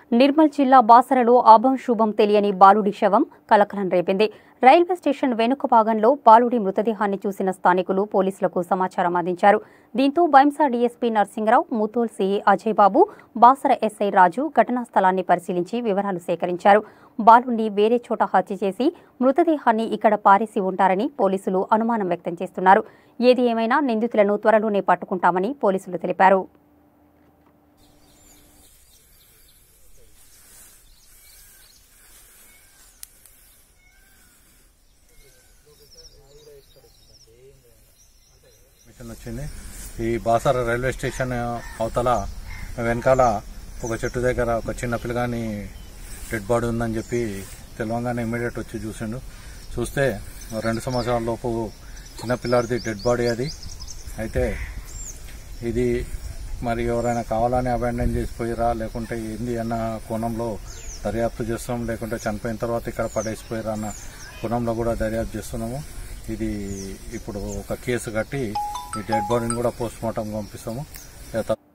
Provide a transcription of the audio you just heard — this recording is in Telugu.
నిర్మల్ జిల్లా బాసరలో ఆభం శుభం తెలియని బాలుడి శవం కలకలం రేపింది రైల్వే స్టేషన్ వెనుక భాగంలో బాలుడి మృతదేహాన్ని చూసిన స్థానికులు పోలీసులకు సమాచారం అందించారు దీంతో Bhainsa DSP Narsingarao Mudhol CI Ajay Babu Basara SI Raju ఘటనా స్థలాన్ని పరిశీలించి వివరాలు సేకరించారు బాలుడిని వేరే చోట హత్య చేసి మృతదేహాన్ని ఇక్కడ పారేసి ఉంటారని పోలీసులు అనుమానం వ్యక్తం చేస్తున్నారు ఏది ఏమైనా నిందితులను త్వరలోనే పట్టుకుంటామని పోలీసులు తెలిపారు మిషన్ వచ్చింది ఈ బాసర రైల్వే స్టేషన్ అవతల వెనకాల ఒక చెట్టు దగ్గర ఒక చిన్న పిల్లగాని డెడ్ బాడీ ఉందని చెప్పి తెలవంగానే ఇమీడియట్ వచ్చి చూసిండు చూస్తే రెండు సంవత్సరాల లోపు చిన్న పిల్లాడిది డెడ్ బాడీ అది అయితే ఇది మరి ఎవరైనా కావాలని అబాండన్ చేసిపోయిరా లేకుంటే ఏంది అన్న కోణంలో దర్యాప్తు చేస్తున్నాం లేకుంటే చనిపోయిన తర్వాత ఇక్కడ పడేసిపోయిరా అన్న కోణంలో కూడా దర్యాప్తు చేస్తున్నాము ఇది ఇప్పుడు ఒక కేసు కట్టి ఈ డెడ్ బాడీని కూడా పోస్ట్ మార్టం పంపిస్తాము ఇక త-